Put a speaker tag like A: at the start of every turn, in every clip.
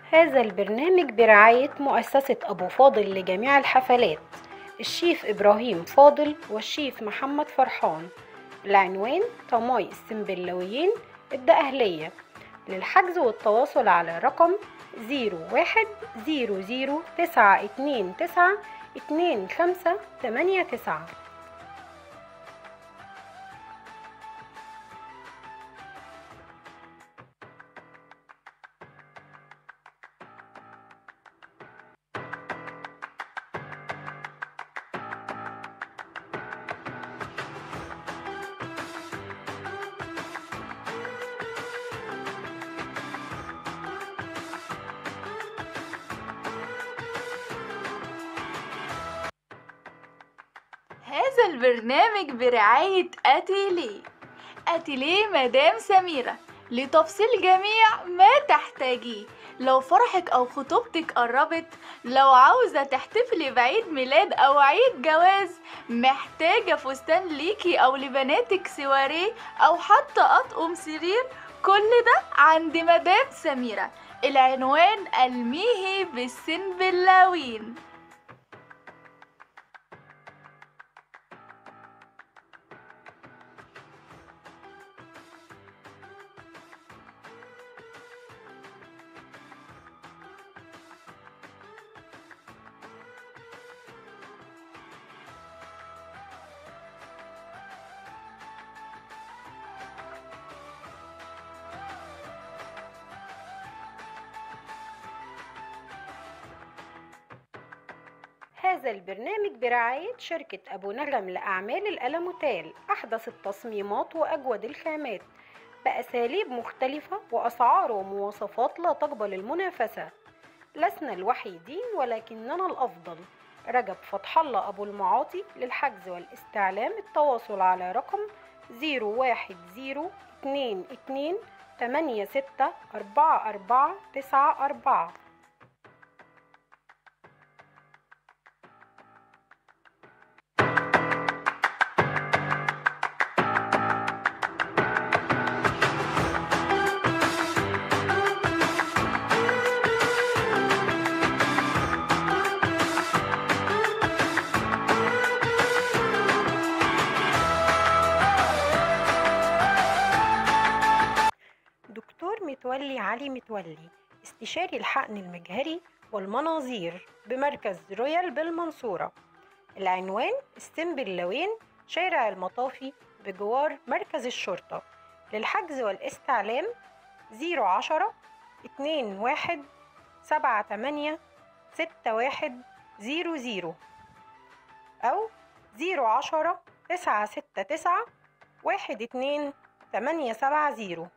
A: هذا البرنامج برعاية مؤسسة أبو فاضل لجميع الحفلات الشيف إبراهيم فاضل والشيف محمد فرحان العنوان طماي السنبلاويين الدقهلية للحجز والتواصل على رقم زيرو واحد زيرو زيرو تسعة اتنين تسعة اتنين خمسة تمانية تسعة
B: هذا البرنامج برعاية أتيليه أتيليه مدام سميرة لتفصيل جميع ما تحتاجيه لو فرحك أو خطوبتك قربت لو عاوزة تحتفلي بعيد ميلاد أو عيد جواز محتاجة فستان ليكي أو لبناتك سواريه أو حتى أطقم سرير كل ده عند مدام سميرة العنوان الميهي بالسنبلاوين
A: هذا البرنامج برعاية شركة أبو نغم لأعمال الألموتال أحدث التصميمات وأجود الخامات بأساليب مختلفة وأسعار ومواصفات لا تقبل المنافسة لسنا الوحيدين ولكننا الأفضل رجب فتح الله أبو المعاطي للحجز والاستعلام التواصل على رقم 010 22 86 44 94 دكتور متولي علي متولي استشاري الحقن المجهري والمناظير بمركز رويال بالمنصورة العنوان السنبلاوين شارع المطافي بجوار مركز الشرطة للحجز والاستعلام 010 2 1 7 8 6 1 0 0 أو 010 9 6 9 1 2 8 7 0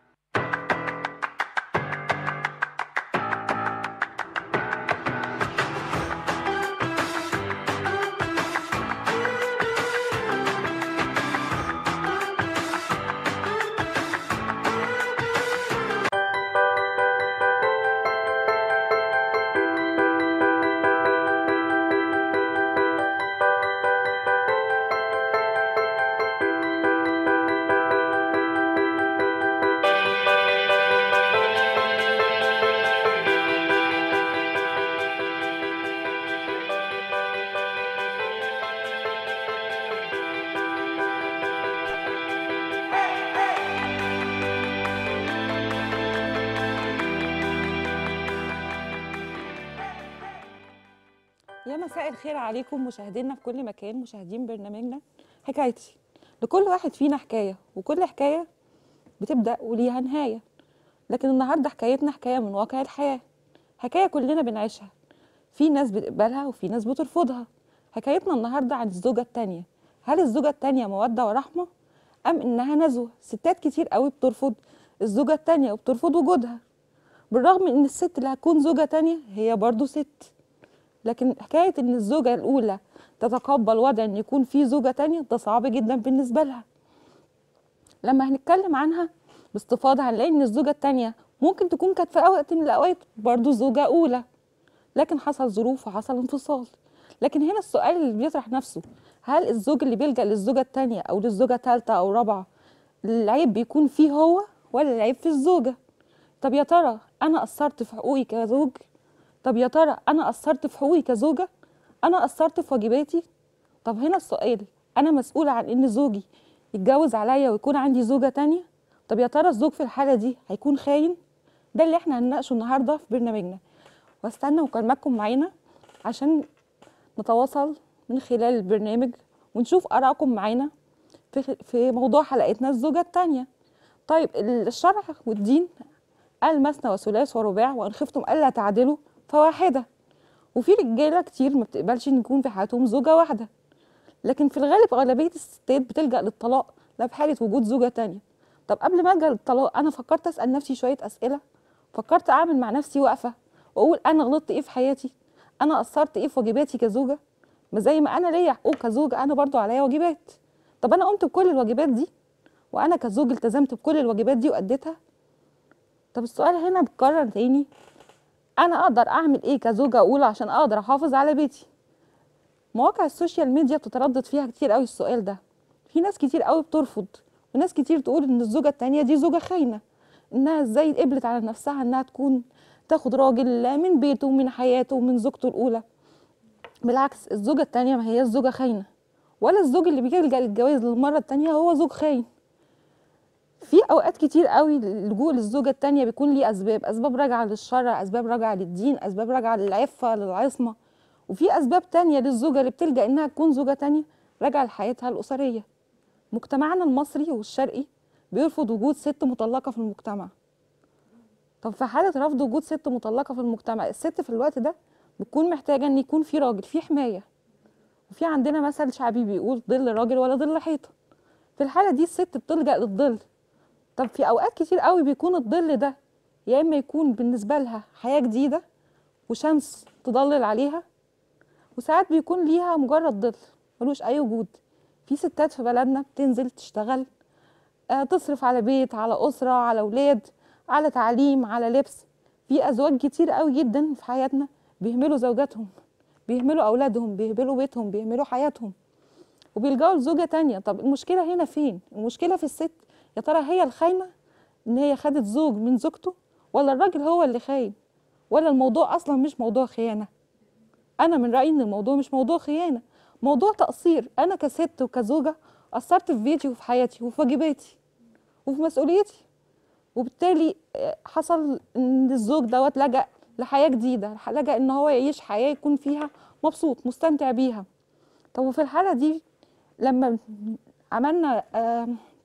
C: يا مساء الخير عليكم مشاهدينا في كل مكان مشاهدين برنامجنا حكايتي لكل واحد فينا حكاية وكل حكاية بتبدأ وليها نهاية لكن النهاردة حكايتنا حكاية من واقع الحياة حكاية كلنا بنعيشها في ناس بتقبلها وفي ناس بترفضها حكايتنا النهاردة عن الزوجة التانية هل الزوجة التانية مودة ورحمة أم إنها نزوة ستات كتير قوي بترفض الزوجة التانية وبترفض وجودها بالرغم إن الست اللي هتكون زوجة تانية هي برضو ست لكن حكاية إن الزوجة الأولى تتقبل وضع إن يكون في زوجة تانية ده صعب جدا بالنسبة لها لما هنتكلم عنها باستفاضة هنلاقي إن الزوجة التانية ممكن تكون كانت في وقت من الأوقات برضو زوجة أولى لكن حصل ظروف وحصل انفصال لكن هنا السؤال اللي بيطرح نفسه هل الزوج اللي بيلجأ للزوجة التانية أو للزوجة التالتة أو رابعة العيب بيكون فيه هو ولا العيب في الزوجة طب يا ترى انا قصرت في حقوقي كزوج طب يا ترى انا قصرت في حقوقي كزوجه انا قصرت في واجباتي طب هنا السؤال انا مسؤوله عن ان زوجي يتجوز عليا ويكون عندي زوجه تانية طب يا ترى الزوج في الحاله دي هيكون خاين ده اللي احنا هنناقشه النهارده في برنامجنا واستنى مكالماتكم معانا عشان نتواصل من خلال البرنامج ونشوف ارائكم معانا في في موضوع حلقتنا الزوجه التانية طيب الشرع والدين قال مثنى وثلاث ورباع وان خفتم الا تعدلوا فواحده وفي رجاله كتير ما بتقبلش ان يكون في حياتهم زوجه واحده لكن في الغالب اغلبيه الستات بتلجا للطلاق لا في حاله وجود زوجه تانية طب قبل ما الجا للطلاق انا فكرت اسال نفسي شويه اسئله فكرت اعمل مع نفسي وقفه واقول انا غلطت ايه في حياتي انا قصرت ايه في واجباتي كزوجه ما زي ما انا ليا حقوق كزوجه انا برضو عليا واجبات طب انا قمت بكل الواجبات دي وانا كزوج التزمت بكل الواجبات دي واديتها طب السؤال هنا بيتكرر تاني انا اقدر اعمل ايه كزوجه اولى عشان اقدر احافظ على بيتي مواقع السوشيال ميديا بتتردد فيها كتير قوي السؤال ده في ناس كتير قوي بترفض وناس كتير تقول ان الزوجه التانية دي زوجه خاينه انها ازاي قبلت على نفسها انها تكون تاخد راجل من بيته ومن حياته ومن زوجته الاولى بالعكس الزوجه التانية ما هي الزوجه خاينه ولا الزوج اللي بيلجأ للجواز للمره التانية هو زوج خاين في اوقات كتير قوي اللجوء للزوجه التانية بيكون ليه اسباب اسباب راجعه للشرع اسباب راجعه للدين اسباب راجعه للعفه للعصمه وفي اسباب تانية للزوجه اللي بتلجأ انها تكون زوجه تانية راجعه لحياتها الاسريه مجتمعنا المصري والشرقي بيرفض وجود ست مطلقه في المجتمع طب في حاله رفض وجود ست مطلقه في المجتمع الست في الوقت ده بتكون محتاجه ان يكون في راجل في حمايه وفي عندنا مثل شعبي بيقول ظل راجل ولا ظل حيطه في الحاله دي الست بتلجأ للظل طب في اوقات كتير قوي بيكون الظل ده يا اما يكون بالنسبه لها حياه جديده وشمس تضلل عليها وساعات بيكون ليها مجرد ظل ملوش اي وجود في ستات في بلدنا بتنزل تشتغل آه، تصرف على بيت على اسره على اولاد على تعليم على لبس في ازواج كتير قوي جدا في حياتنا بيهملوا زوجاتهم بيهملوا اولادهم بيهملوا بيتهم بيهملوا حياتهم وبيلجأوا لزوجة تانية طب المشكلة هنا فين؟ المشكلة في الست يا ترى هي الخاينة إن هي خدت زوج من زوجته ولا الراجل هو اللي خاين؟ ولا الموضوع أصلا مش موضوع خيانة؟ أنا من رأيي إن الموضوع مش موضوع خيانة موضوع تقصير أنا كست وكزوجة قصرت في بيتي وفي حياتي وفي واجباتي وفي مسؤوليتي وبالتالي آه، حصل إن الزوج دوت لجأ لحياة جديدة لجأ إن هو يعيش حياة يكون فيها مبسوط مستمتع بيها طب وفي الحالة دي لما عملنا آه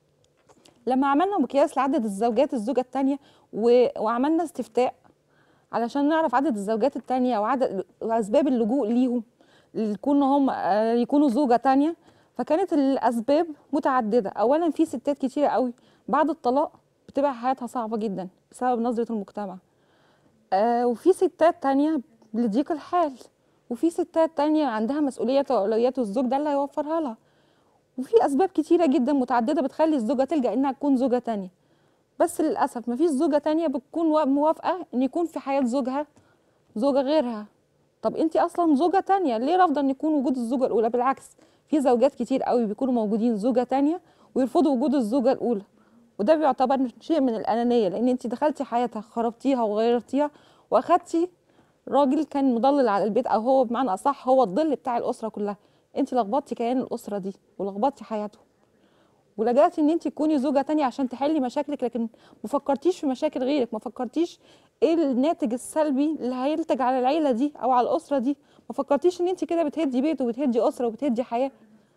C: لما عملنا مقياس لعدد الزوجات الزوجة التانية و- وعملنا استفتاء علشان نعرف عدد الزوجات التانية وعدد وأسباب اللجوء ليهم يكون هم آه، يكونوا زوجة تانية فكانت الأسباب متعددة أولا في ستات كتيرة قوي بعد الطلاق بتبقى حياتها صعبة جدا بسبب نظرة المجتمع آه وفي ستات تانية لضيق الحال وفي ستات تانية عندها مسؤوليات وأولويات والزوج ده اللي هيوفرها لها وفي أسباب كتيرة جدا متعددة بتخلي الزوجة تلجأ إنها تكون زوجة تانية بس للأسف مفيش زوجة تانية بتكون وا- موافقة إن يكون في حياة زوجها زوجة غيرها طب انت اصلا زوجة تانية ليه رافضة ان يكون وجود الزوجة الاولى بالعكس في زوجات كتير قوي بيكونوا موجودين زوجة تانية ويرفضوا وجود الزوجة الاولى وده بيعتبر شيء من الانانية لان انت دخلتي حياتها خربتيها وغيرتيها واخدتي راجل كان مضلل على البيت او هو بمعنى اصح هو الظل بتاع الاسرة كلها انت لخبطتي كيان الاسرة دي ولخبطتي حياته ولجأتي ان انت تكوني زوجة تانية عشان تحلي مشاكلك لكن ما فكرتيش في مشاكل غيرك ما فكرتيش ايه الناتج السلبي اللي هينتج على العيلة دي او على الاسرة دي ما فكرتيش ان انت كده بتهدي بيت وبتهدي اسرة وبتهدي حياة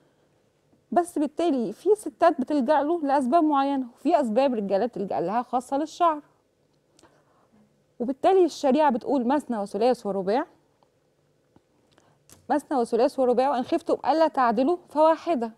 C: بس بالتالي في ستات بتلجأ له لاسباب معينة وفي اسباب رجالة بتلجأ لها خاصة للشعر وبالتالي الشريعة بتقول مثنى وثلاث ورباع مثنى وثلاث ورباع وان خفتم الا تعدلوا فواحده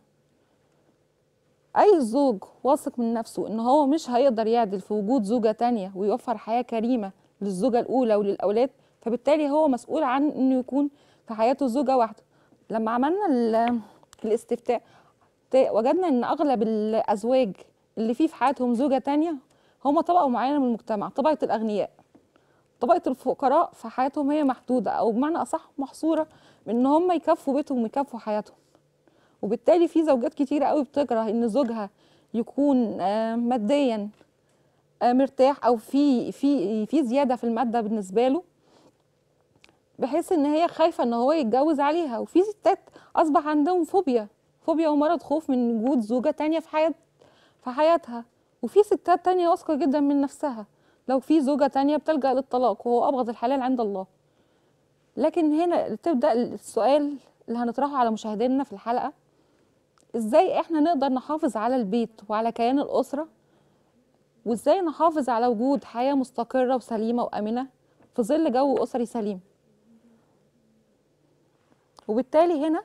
C: اي زوج واثق من نفسه ان هو مش هيقدر يعدل في وجود زوجة تانية ويوفر حياة كريمة للزوجة الاولى وللاولاد فبالتالي هو مسؤول عن انه يكون في حياته زوجة واحدة لما عملنا ال- الاستفتاء ت- وجدنا ان اغلب الازواج اللي فيه في حياتهم زوجة تانية هم طبقة معينة من المجتمع طبقة الاغنياء طبقة الفقراء في حياتهم هي محدودة او بمعنى اصح محصورة من ان هم يكفوا بيتهم ويكفوا حياتهم وبالتالي في زوجات كتيرة قوي بتكره ان زوجها يكون آه، ماديا آه، مرتاح او في في في زياده في الماده بالنسبه له بحيث ان هي خايفه ان هو يتجوز عليها وفي ستات اصبح عندهم فوبيا فوبيا ومرض خوف من وجود زوجه تانية في حياه في حياتها وفي ستات تانية واثقه جدا من نفسها لو في زوجه تانية بتلجأ للطلاق وهو ابغض الحلال عند الله لكن هنا تبدأ السؤال اللي هنطرحه على مشاهدينا في الحلقة ازاي احنا نقدر نحافظ على البيت وعلى كيان الأسرة وازاي نحافظ على وجود حياة مستقرة وسليمة وآمنة في ظل جو أسري سليم وبالتالي هنا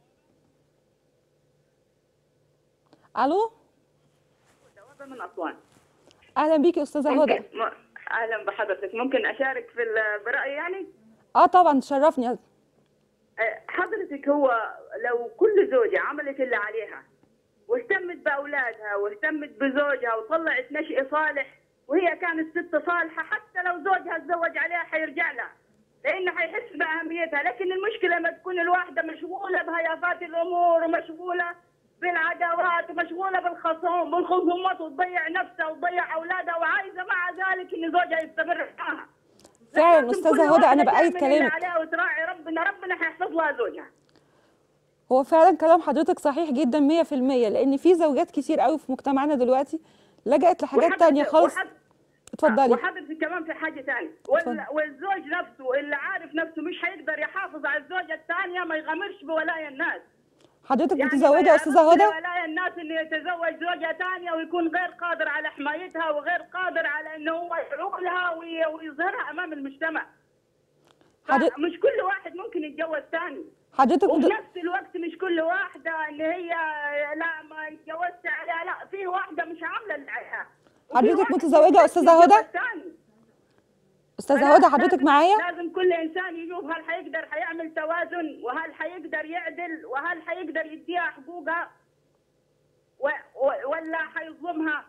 C: ألو
D: هدى من أسوان
C: أهلا بيكي أستاذة هدى
D: ممكن م- أهلا بحضرتك ممكن أشارك في ال- برأيي يعني
C: اه طبعا تشرفني
D: أه، حضرتك هو لو كل زوجة عملت اللي عليها واهتمت بأولادها واهتمت بزوجها وطلعت نشء صالح وهي كانت ست صالحة حتى لو زوجها تزوج عليها حيرجع لها لأنه حيحس بأهميتها لكن المشكلة لما تكون الواحدة مشغولة بهيافات الأمور ومشغولة بالعداوات ومشغولة بالخصوم بالخصومات وتضيع نفسها وتضيع أولادها وعايزة مع ذلك إن زوجها يستمر معها
C: فعلا
D: لازم كل
C: أستاذة هدى أنا
D: واحدة
C: بأيد
D: تعمل اللي
C: كلامك
D: عليها وتراعي ربنا ربنا حيحفظ لها زوجها
C: هو فعلا كلام حضرتك صحيح جدا 100% لأن في زوجات كتير قوي في مجتمعنا دلوقتي لجأت لحاجات
D: وحضرتك-
C: تانية خالص
D: وحض-
C: اتفضلي
D: وحضرتك كمان في حاجه ثانيه
C: اتفضل.
D: والزوج نفسه اللي عارف نفسه مش هيقدر يحافظ على الزوجه الثانيه ما يغامرش بولايا الناس
C: حضرتك
D: يعني
C: متزوجة
D: ما
C: يا أستاذة
D: يعرفش
C: هدى
D: ولايا الناس انه يتزوج زوجه ثانيه ويكون غير قادر على حمايتها وغير قادر على انه هو يدعو لها وي- ويظهرها امام المجتمع
C: حضرتك
D: مش كل واحد ممكن يتجوز ثاني
C: حضرتك
D: وفي
C: مت-
D: نفس الوقت مش كل واحدة ان هي لا ما اتجوزت عليها لا في واحدة مش عاملة اللي عليها وفي
C: حضرتك
D: واحد
C: متزوجة يا
D: ممكن
C: أستاذة هدى؟
D: يتجوز تاني.
C: أستاذة
D: فلا-
C: هدى حضرتك
D: لازم-
C: معايا
D: لازم كل انسان يشوف هل حيقدر حيعمل توازن وهل حيقدر يعدل وهل حيقدر يديها حقوقها و... و... ولا حيظلمها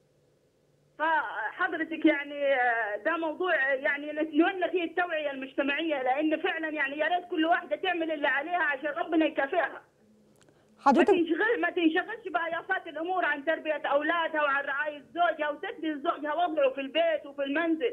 D: فحضرتك يعني آه، ده موضوع يعني نتمنى فيه التوعيه المجتمعيه لان فعلا يعني يا ريت كل واحده تعمل اللي عليها عشان ربنا يكافئها ما
C: حضرتك
D: تنشغل ما تنشغلش بهيافات الامور عن تربيه اولادها وعن رعايه زوجها وتدي لزوجها وضعه في البيت وفي المنزل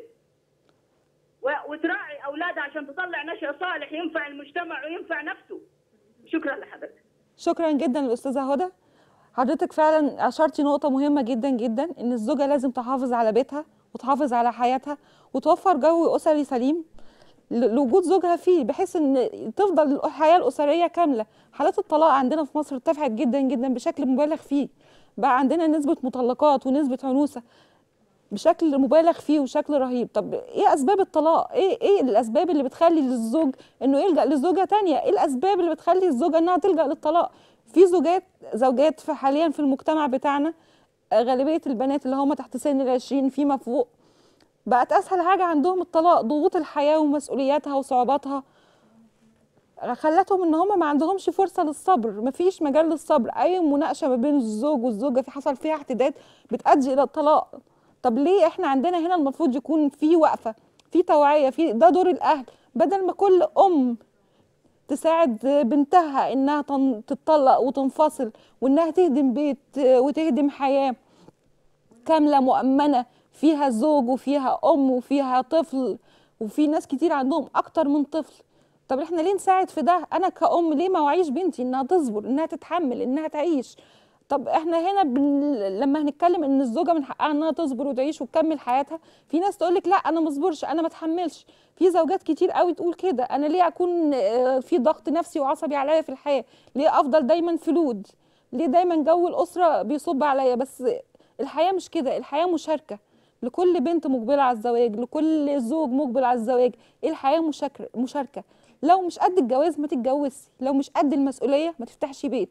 D: و- وتراعي اولادها عشان تطلع نشأ صالح ينفع المجتمع وينفع نفسه شكرا لحضرتك
C: شكرا جدا للأستاذة هدى حضرتك فعلا أشرتي نقطة مهمة جدا جدا إن الزوجة لازم تحافظ على بيتها وتحافظ على حياتها وتوفر جو أسري سليم ل- لوجود زوجها فيه بحيث ان تفضل الحياه الاسريه كامله حالات الطلاق عندنا في مصر ارتفعت جدا جدا بشكل مبالغ فيه بقى عندنا نسبه مطلقات ونسبه عنوسه بشكل مبالغ فيه وشكل رهيب طب ايه اسباب الطلاق ايه ايه الاسباب اللي بتخلي للزوج انه يلجا لزوجه تانية ايه الاسباب اللي بتخلي الزوجه انها تلجا للطلاق في زوجات زوجات في حاليا في المجتمع بتاعنا آه، غالبيه البنات اللي هم تحت سن العشرين فيما فوق بقت اسهل حاجه عندهم الطلاق ضغوط الحياه ومسؤولياتها وصعوباتها خلتهم ان هم ما عندهمش فرصه للصبر مفيش مجال للصبر اي مناقشه ما بين الزوج والزوجه في حصل فيها احتداد بتؤدي الى الطلاق طب ليه احنا عندنا هنا المفروض يكون في وقفه في توعيه في ده دور الاهل بدل ما كل ام تساعد بنتها انها تن- تتطلق وتنفصل وانها تهدم بيت وتهدم حياه كامله مؤمنه فيها زوج وفيها ام وفيها طفل وفي ناس كتير عندهم اكتر من طفل طب احنا ليه نساعد في ده انا كأم ليه ما وعيش بنتي انها تصبر انها تتحمل انها تعيش طب احنا هنا بن... لما هنتكلم ان الزوجه من حقها انها تصبر وتعيش وتكمل حياتها في ناس تقول لك لا انا ما اصبرش انا ما اتحملش في زوجات كتير قوي تقول كده انا ليه اكون آه، في ضغط نفسي وعصبي عليا في الحياه ليه افضل دايما في لود ليه دايما جو الاسره بيصب عليا بس الحياه مش كده الحياه مشاركه لكل بنت مقبله على الزواج لكل زوج مقبل على الزواج الحياه مشاكره مشاركه لو مش قد الجواز ما تتجوزي لو مش قد المسؤوليه ما تفتحش بيت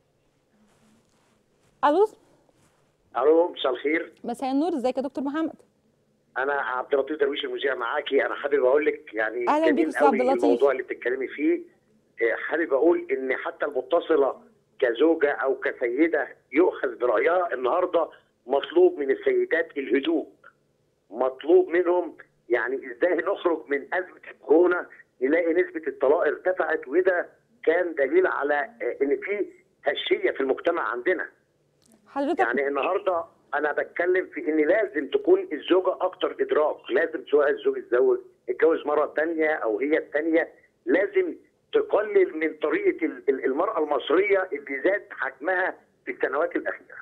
C: الو
E: الو مساء الخير
C: مساء النور ازيك يا دكتور محمد
E: انا عبد اللطيف درويش المذيع معاكي انا حابب اقول لك يعني
C: أهلاً بيك
E: جميل
C: أستاذ عبد
E: قوي
C: اللطيف.
E: الموضوع اللي بتتكلمي فيه إيه، حابب اقول ان حتى المتصله كزوجه او كسيده يؤخذ برايها النهارده مطلوب من السيدات الهدوء مطلوب منهم يعني ازاي نخرج من ازمه الكورونا نلاقي نسبه الطلاق ارتفعت وده كان دليل على آه، ان في هشيه في المجتمع عندنا
C: حضرتك
E: يعني النهارده انا بتكلم في ان لازم تكون الزوجه اكتر ادراك لازم سواء الزوج اتزوج اتجوز مره تانية او هي التانية لازم تقلل من طريقه ال- ال- المراه المصريه اللي زاد حجمها في السنوات الاخيره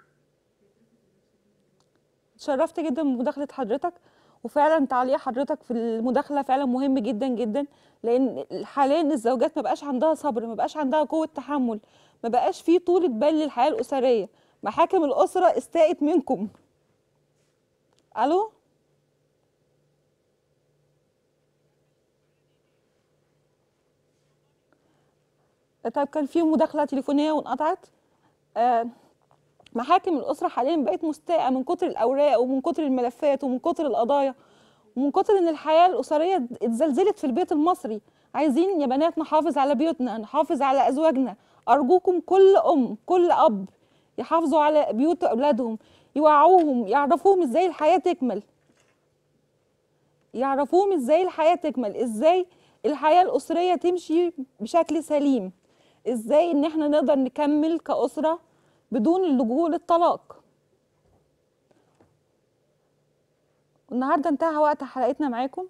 C: اتشرفت جدا بمداخلة حضرتك وفعلا تعليق حضرتك في المداخلة فعلا مهم جدا جدا لأن حاليا الزوجات ما بقاش عندها صبر ما بقاش عندها قوة تحمل ما بقاش في طولة بال للحياة الأسرية محاكم الأسرة استاءت منكم ألو طيب كان في مداخلة تليفونية وانقطعت آه محاكم الأسرة حاليا بقت مستاءة من كتر الأوراق ومن كتر الملفات ومن كتر القضايا ومن كتر إن الحياة الأسرية اتزلزلت في البيت المصري عايزين يا بنات نحافظ على بيوتنا نحافظ على أزواجنا أرجوكم كل أم كل أب يحافظوا على بيوت أولادهم يوعوهم يعرفوهم إزاي الحياة تكمل يعرفوهم إزاي الحياة تكمل إزاي الحياة الأسرية تمشي بشكل سليم إزاي إن إحنا نقدر نكمل كأسرة بدون اللجوء للطلاق النهارده انتهى وقت حلقتنا معاكم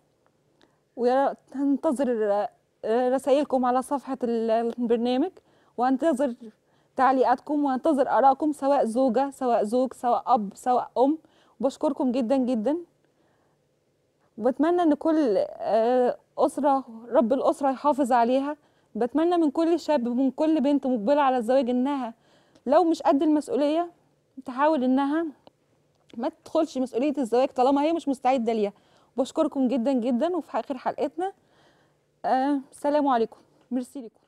C: وهنتظر رسائلكم على صفحة البرنامج وهنتظر تعليقاتكم وهنتظر آرائكم سواء زوجة سواء زوج سواء أب سواء أم وبشكركم جدا جدا وبتمنى ان كل آه، أسرة رب الأسرة يحافظ عليها بتمنى من كل شاب ومن كل بنت مقبلة على الزواج انها لو مش قد المسؤولية تحاول انها ما تدخلش مسؤولية الزواج طالما هي مش مستعدة ليها بشكركم جدا جدا وفي آخر حلقتنا آه السلام عليكم ميرسي لكم